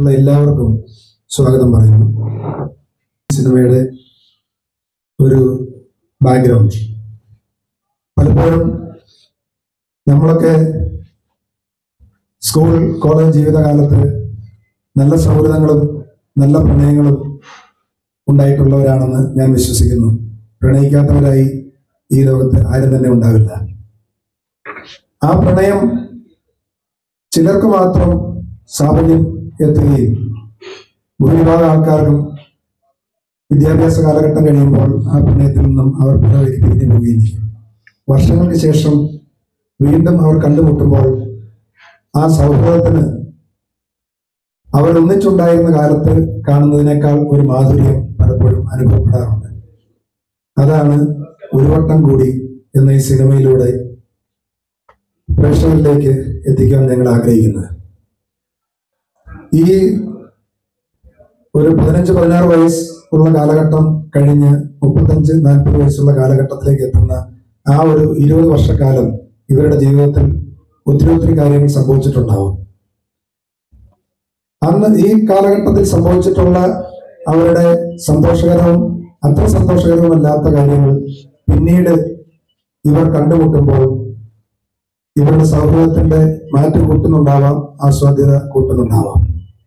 വന്നിട്ടുള്ള എല്ലാവർക്കും സ്വാഗതം പറയുന്നു സിനിമയുടെ ഒരു ബാക്ക്ഗ്രൗണ്ട് പലപ്പോഴും നമ്മളൊക്കെ സ്കൂൾ കോളേജ് ജീവിതകാലത്ത് നല്ല സൗഹൃദങ്ങളും നല്ല പ്രണയങ്ങളും ഉണ്ടായിട്ടുള്ളവരാണെന്ന് ഞാൻ വിശ്വസിക്കുന്നു പ്രണയിക്കാത്തവരായി ഈ ലോകത്ത് ആരും തന്നെ ഉണ്ടാവില്ല ആ പ്രണയം ചിലർക്ക് മാത്രം സാഫല്യം എത്തുകയും ഭൂരിഭാഗം ആൾക്കാർക്കും വിദ്യാഭ്യാസ കാലഘട്ടം കഴിയുമ്പോൾ ആ പ്രണയത്തിൽ നിന്നും അവർ പിറവിലേക്ക് പിരിഞ്ഞു പോവുകയും ചെയ്യും വർഷങ്ങൾക്ക് ശേഷം വീണ്ടും അവർ കണ്ടുമുട്ടുമ്പോൾ ആ സൗഹൃദത്തിന് അവർ ഒന്നിച്ചുണ്ടായിരുന്ന കാലത്ത് കാണുന്നതിനേക്കാൾ ഒരു മാധുര്യം പലപ്പോഴും അനുഭവപ്പെടാറുണ്ട് അതാണ് ഒരു വട്ടം കൂടി എന്ന ഈ സിനിമയിലൂടെ പ്രേക്ഷകരിലേക്ക് എത്തിക്കാൻ ഞങ്ങൾ ആഗ്രഹിക്കുന്നത് ഈ ഒരു പതിനഞ്ച് പതിനാറ് വയസ്സ് ഉള്ള കാലഘട്ടം കഴിഞ്ഞ് മുപ്പത്തഞ്ച് നാൽപ്പത് വയസ്സുള്ള കാലഘട്ടത്തിലേക്ക് എത്തുന്ന ആ ഒരു ഇരുപത് വർഷക്കാലം ഇവരുടെ ജീവിതത്തിൽ ഒത്തിരി ഒത്തിരി കാര്യങ്ങൾ സംഭവിച്ചിട്ടുണ്ടാവും അന്ന് ഈ കാലഘട്ടത്തിൽ സംഭവിച്ചിട്ടുള്ള അവരുടെ സന്തോഷകരവും അത്ര സന്തോഷകരവുമല്ലാത്ത കാര്യങ്ങൾ പിന്നീട് ഇവർ കണ്ടുമുട്ടുമ്പോൾ ഇവരുടെ സൗഹൃദത്തിന്റെ മാറ്റം കൂട്ടുന്നുണ്ടാവാം ആസ്വാദ്യത കൂട്ടുന്നുണ്ടാവാം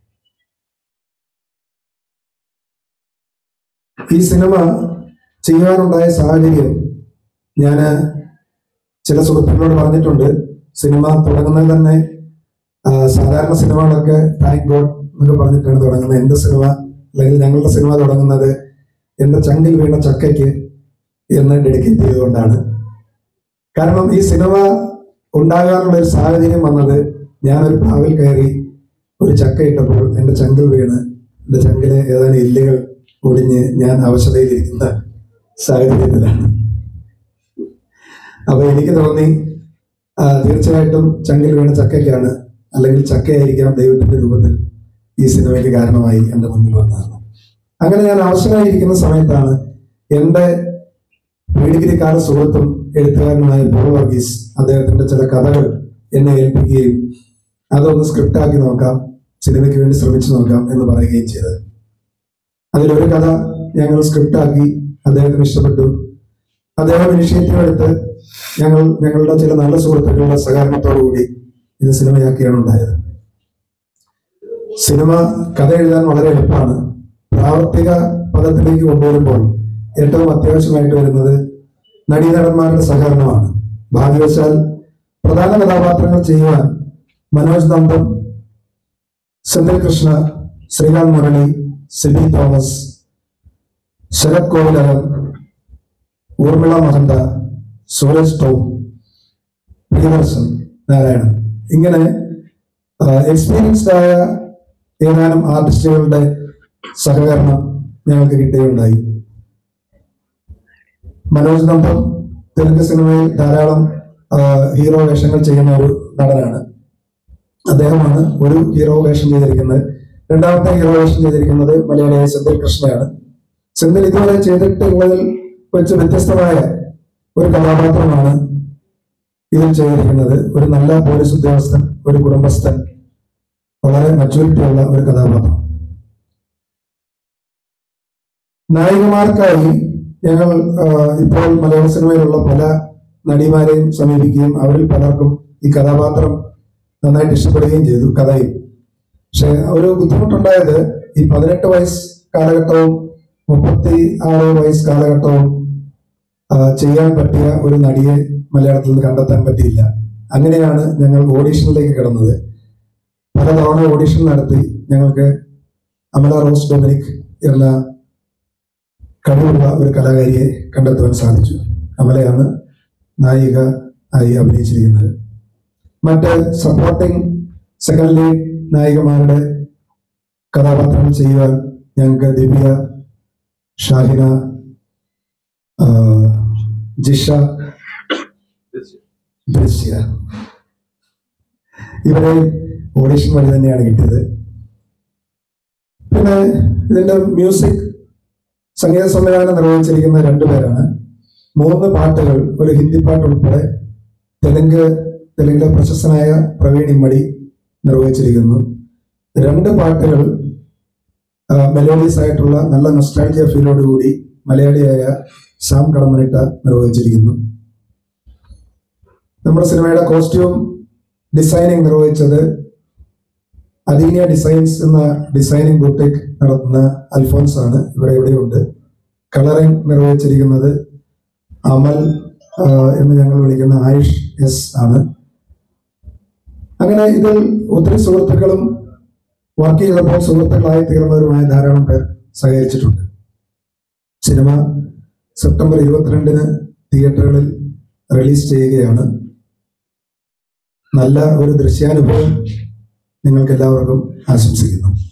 ഈ സിനിമ ചെയ്യാനുണ്ടായ സാഹചര്യം ഞാൻ ചില സുഹൃത്തുക്കളോട് പറഞ്ഞിട്ടുണ്ട് സിനിമ തുടങ്ങുന്നത് തന്നെ ആ, സാധാരണ സിനിമകളൊക്കെ താങ്ക് ഗോഡ് എന്നൊക്കെ പറഞ്ഞിട്ടാണ് തുടങ്ങുന്നത് എൻ്റെ സിനിമ അല്ലെങ്കിൽ ഞങ്ങളുടെ സിനിമ തുടങ്ങുന്നത് എൻ്റെ ചങ്കിൽ വീണ ചക്കയ്ക്ക് എന്ന് ഡെഡിക്കേറ്റ് ചെയ്തുകൊണ്ടാണ് കാരണം ഈ സിനിമ ഉണ്ടാകാനുള്ള ഒരു സാഹചര്യം വന്നത് ഞാനൊരു പ്രാവിൽ കയറി ഒരു ചക്ക ഇട്ടപ്പോൾ എൻ്റെ ചങ്കിൽ വീണ് എൻ്റെ ചങ്കിലെ ഏതാനും എല്ലുകൾ ഒടിഞ്ഞ് ഞാൻ അവശതയിലിരിക്കുന്ന സാഹചര്യത്തിലാണ് അപ്പൊ എനിക്ക് തോന്നി ആ, തീർച്ചയായിട്ടും ചങ്കിൽ വീണ ചക്കയ്ക്കാണ് അല്ലെങ്കിൽ ചക്കയായിരിക്കാം ദൈവത്തിന്റെ രൂപത്തിൽ ഈ സിനിമയ്ക്ക് കാരണമായി എൻ്റെ മുന്നിൽ വന്നതാണ് അങ്ങനെ ഞാൻ അവശനായിരിക്കുന്ന സമയത്താണ് എൻ്റെ ഡിഗ്രി കാല സുഹൃത്തും എഴുത്തുകാരനുമായ പോൾ വർഗീസ് അദ്ദേഹത്തിന്റെ ചില കഥകൾ എന്നെ ഏൽപ്പിക്കുകയും അതൊന്ന് സ്ക്രിപ്റ്റാക്കി നോക്കാം സിനിമയ്ക്ക് വേണ്ടി ശ്രമിച്ചു നോക്കാം എന്ന് പറയുകയും ചെയ്തത് അതിലൊരു കഥ ഞങ്ങൾ സ്ക്രിപ്റ്റാക്കി അദ്ദേഹത്തിന് ഇഷ്ടപ്പെട്ടു അദ്ദേഹം ഇനിഷ്യേറ്റീവ് എടുത്ത് ഞങ്ങൾ ഞങ്ങളുടെ ചില നല്ല സുഹൃത്തുക്കളുടെ സഹകരണത്തോടു കൂടി ഇത് സിനിമയാക്കിയാണ് ഉണ്ടായത് സിനിമ കഥ എഴുതാൻ വളരെ എളുപ്പമാണ് പ്രാവർത്തിക പദത്തിലേക്ക് കൊണ്ടുവരുമ്പോൾ ഏറ്റവും അത്യാവശ്യമായിട്ട് വരുന്നത് നടീനടന്മാരുടെ സഹകരണമാണ് ഭാഗ്യവശാൽ പ്രധാന കഥാപാത്രങ്ങൾ ചെയ്യുവാൻ മനോജ് നന്ദം സെന്തിൽ കൃഷ്ണ ശ്രീകാന്ത് മുരളി സിബി തോമസ് ശരത് കോവിലകൻ ഊർമിള മഹന്ത സൂരജ് ടോം പ്രിയദർശൻ നാരായണൻ ഇങ്ങനെ എക്സ്പീരിയൻസ്ഡ് ആയ ഏതാനും ആർട്ടിസ്റ്റുകളുടെ സഹകരണം ഞങ്ങൾക്ക് കിട്ടുകയുണ്ടായി മനോജ് നമ്പം തെലുങ്ക് സിനിമയിൽ ധാരാളം ആ, ഹീറോ വേഷങ്ങൾ ചെയ്യുന്ന ഒരു നടനാണ് അദ്ദേഹമാണ് ഒരു ഹീറോ വേഷം ചെയ്തിരിക്കുന്നത് രണ്ടാമത്തെ ഹീറോ വേഷം ചെയ്തിരിക്കുന്നത് മലയാളിയായ സെന്തിൽ കൃഷ്ണയാണ് സെന്തിൽ ഇതുവരെ ചെയ്തിട്ടുള്ളതിൽ വെച്ച് വ്യത്യസ്തമായ ഒരു കഥാപാത്രമാണ് ഇതിൽ ചെയ്തിരിക്കുന്നത് ഒരു നല്ല പോലീസ് ഉദ്യോഗസ്ഥൻ ഒരു കുടുംബസ്ഥൻ വളരെ മച്യൂരിറ്റി ഉള്ള ഒരു കഥാപാത്രം നായികമാർക്കായി ഞങ്ങൾ ആ, ഇപ്പോൾ മലയാള സിനിമയിലുള്ള പല നടിമാരെയും സമീപിക്കുകയും അവരിൽ പലർക്കും ഈ കഥാപാത്രം നന്നായിട്ട് ഇഷ്ടപ്പെടുകയും ചെയ്തു കഥയും പക്ഷെ ഒരു ബുദ്ധിമുട്ടുണ്ടായത് ഈ പതിനെട്ട് വയസ്സ് കാലഘട്ടവും മുപ്പത്തി ആറ് വയസ്സ് കാലഘട്ടവും ആ, ചെയ്യാൻ പറ്റിയ ഒരു നടിയെ മലയാളത്തിൽ നിന്ന് കണ്ടെത്താൻ പറ്റിയില്ല അങ്ങനെയാണ് ഞങ്ങൾ ഓഡീഷനിലേക്ക് കിടന്നത് പലതവണ ഓഡീഷൻ നടത്തി ഞങ്ങൾക്ക് അമല റോസ് ഡൊമിനിക് എന്ന കഴിവുള്ള ഒരു കലാകാരിയെ കണ്ടെത്തുവാൻ സാധിച്ചു അമലയാണ് നായിക ആയി അഭിനയിച്ചിരിക്കുന്നത് മറ്റ് സപ്പോർട്ടിംഗ് സെക്കൻഡ് ലീഡ് നായികമാരുടെ കഥാപാത്രങ്ങൾ ചെയ്യുവാൻ ഞങ്ങൾക്ക് ദിവ്യ ഷാഹിന ആ, ജിഷ ദൃശ്യ ഇവരെ ഓഡിഷൻ വഴി തന്നെയാണ് കിട്ടിയത് പിന്നെ ഇതിന്റെ മ്യൂസിക് സംഗീത സംവിധാനം നിർവഹിച്ചിരിക്കുന്ന രണ്ടുപേരാണ് മൂന്ന് പാട്ടുകൾ ഒരു ഹിന്ദി പാട്ട് ഉൾപ്പെടെ തെലുങ്ക് തെലുങ്കിലെ പ്രശസ്തനായ പ്രവീൺ ഇമ്മടി നിർവഹിച്ചിരിക്കുന്നു രണ്ട് പാട്ടുകൾ മെലോഡിയസ് ആയിട്ടുള്ള നല്ല നൊസ്റ്റാൾജിയ ഫീലോടുകൂടി മലയാളിയായ ശ്യാം കടമനിട്ട നിർവഹിച്ചിരിക്കുന്നു നമ്മുടെ സിനിമയുടെ കോസ്റ്റ്യൂം ഡിസൈനിങ് നിർവഹിച്ചത് അദീനിയ ഡിസൈൻസ് എന്ന ഡിസൈനിങ് ബൂട്ടിക് നടത്തുന്ന അൽഫോൻസ് ആണ് ഇവിടെ എവിടെയുണ്ട് കളറിംഗ് നിർവഹിച്ചിരിക്കുന്നത് അമൽ ആ, എന്ന് ഞങ്ങൾ വിളിക്കുന്ന ആയുഷ് എസ് ആണ് അങ്ങനെ ഇതിൽ ഒത്തിരി സുഹൃത്തുക്കളും വർക്ക് ചെയ്തപ്പോൾ സുഹൃത്തുക്കളായി തീർന്നവരുമായ ധാരാളം പേർ സഹകരിച്ചിട്ടുണ്ട് സിനിമ സെപ്റ്റംബർ ഇരുപത്തിരണ്ടിന് തിയേറ്ററുകളിൽ റിലീസ് ചെയ്യുകയാണ് നല്ല ഒരു ദൃശ്യാനുഭവം നിങ്ങൾക്ക് എല്ലാവർക്കും ആശംസിക്കുന്നു